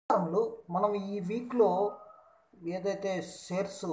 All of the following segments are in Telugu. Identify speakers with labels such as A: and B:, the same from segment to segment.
A: వారంలో మనం ఈ వీక్లో ఏదైతే షేర్స్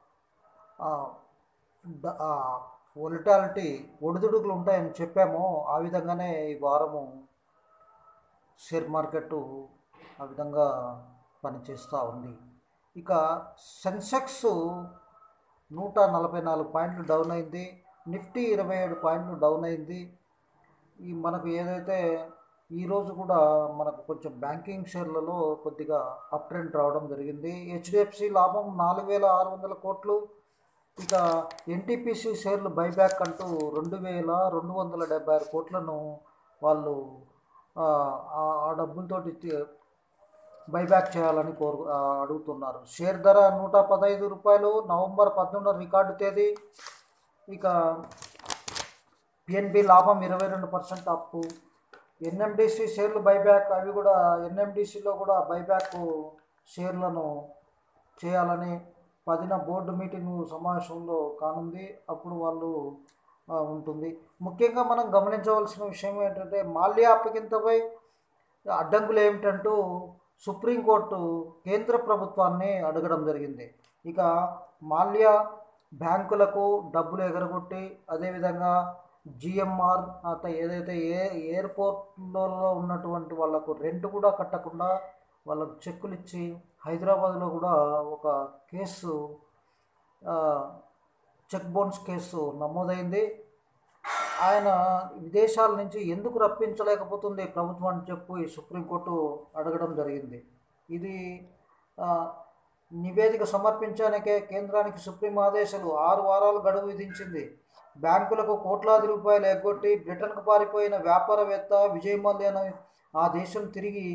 A: వొలటాలిటీ ఒడిదుడుకులు ఉంటాయని చెప్పామో ఆ విధంగానే ఈ వారము షేర్ మార్కెట్ ఆ విధంగా పనిచేస్తూ ఉంది ఇక సెన్సెక్స్ నూట నలభై నాలుగు పాయింట్లు డౌన్ అయింది నిఫ్టీ ఇరవై ఏడు పాయింట్లు డౌన్ అయింది ఈ మనకు ఏదైతే ఈరోజు కూడా మనకు కొంచెం బ్యాంకింగ్ షేర్లలో కొద్దిగా అప్ ట్రెండ్ రావడం జరిగింది హెచ్డిఎఫ్సి లాభం నాలుగు వేల ఆరు వందల కోట్లు ఇక ఎన్టీపీసీ షేర్లు బైబ్యాక్ అంటూ రెండు వేల రెండు వందల డెబ్బై ఆరు కోట్లను వాళ్ళు ఆ, ఆ- ఆ డబ్బులతోటి తి- బైబ్యాక్ చేయాలని కోరు ఆ, అడుగుతున్నారు షేర్ ధర నూట పదహైదు రూపాయలు నవంబర్ పద్నాలుగు రికార్డు తేదీ ఇక పిఎన్బి లాభం ఇరవై రెండు పర్సెంట్ అప్పు ఎన్ఎండిసి షేర్లు బైబ్యాక్ అవి కూడా ఎన్ఎండిసిలో కూడా బైబ్యాక్ షేర్లను చేయాలని పదిన బోర్డు మీటింగ్ సమావేశంలో కానుంది అప్పుడు వాళ్ళు ఆ, ఉంటుంది ముఖ్యంగా మనం గమనించవలసిన విషయం ఏంటంటే మాల్యా అప్పగింతపై అడ్డంకులు ఏమిటంటూ సుప్రీంకోర్టు కేంద్ర ప్రభుత్వాన్ని అడగడం జరిగింది ఇక మాల్యా బ్యాంకులకు డబ్బులు ఎగరగొట్టి అదేవిధంగా జిఎంఆర్ అత ఏదైతే ఏ ఎయిర్పోర్ట్లలో ఉన్నటువంటి వాళ్ళకు రెంట్ కూడా కట్టకుండా వాళ్ళకు చెక్కులు ఇచ్చి హైదరాబాద్లో కూడా ఒక కేసు ఆ, చెక్ బౌన్స్ కేసు నమోదైంది ఆయన విదేశాల నుంచి ఎందుకు రప్పించలేకపోతుంది ప్రభుత్వం అని చెప్పి సుప్రీంకోర్టు అడగడం జరిగింది ఇది ఆ, నివేదిక సమర్పించానికే కేంద్రానికి సుప్రీం ఆదేశాలు ఆరు వారాలు గడువు విధించింది బ్యాంకులకు కోట్లాది రూపాయలు ఎగ్గొట్టి బ్రిటన్కు పారిపోయిన వ్యాపారవేత్త విజయ్ మల్యను ఆ దేశం తిరిగి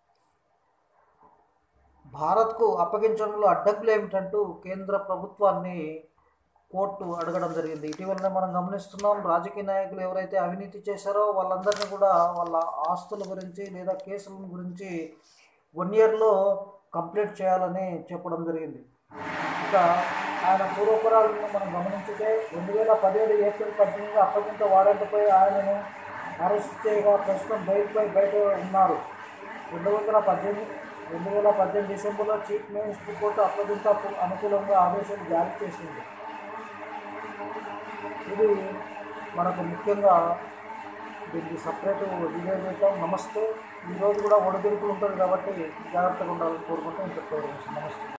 A: భారత్కు అప్పగించడంలో అడ్డంకులు ఏమిటంటూ కేంద్ర ప్రభుత్వాన్ని కోర్టు అడగడం జరిగింది ఇటీవలనే మనం గమనిస్తున్నాం రాజకీయ నాయకులు ఎవరైతే అవినీతి చేశారో వాళ్ళందరినీ కూడా వాళ్ళ ఆస్తుల గురించి లేదా కేసుల గురించి వన్ ఇయర్లో కంప్లీట్ చేయాలని చెప్పడం జరిగింది ఇక ఆయన పూర్వపురాలను మనం గమనించితే రెండు వేల పదిహేడు ఏప్రిల్ పద్దెనిమిది అప్పగింత వారెంట్పై ఆయనను అరెస్ట్ చేయగా ప్రస్తుతం బయటపై బయట ఉన్నారు రెండు వందల పద్దెనిమిది రెండు వేల పద్దెనిమిది డిసెంబర్లో చీఫ్ మినిస్టర్ కోర్టు అప్పగింతకు అనుకూలంగా ఆదేశాలు జారీ చేసింది ఇది మనకు ముఖ్యంగా దీనికి సపరేట్ వీడియో చేద్దాం నమస్తే ఈరోజు కూడా ఒడిదుడుకులు ఉంటుంది కాబట్టి జాగ్రత్తగా ఉండాలని కోరుకుంటూ ఇంత నమస్తే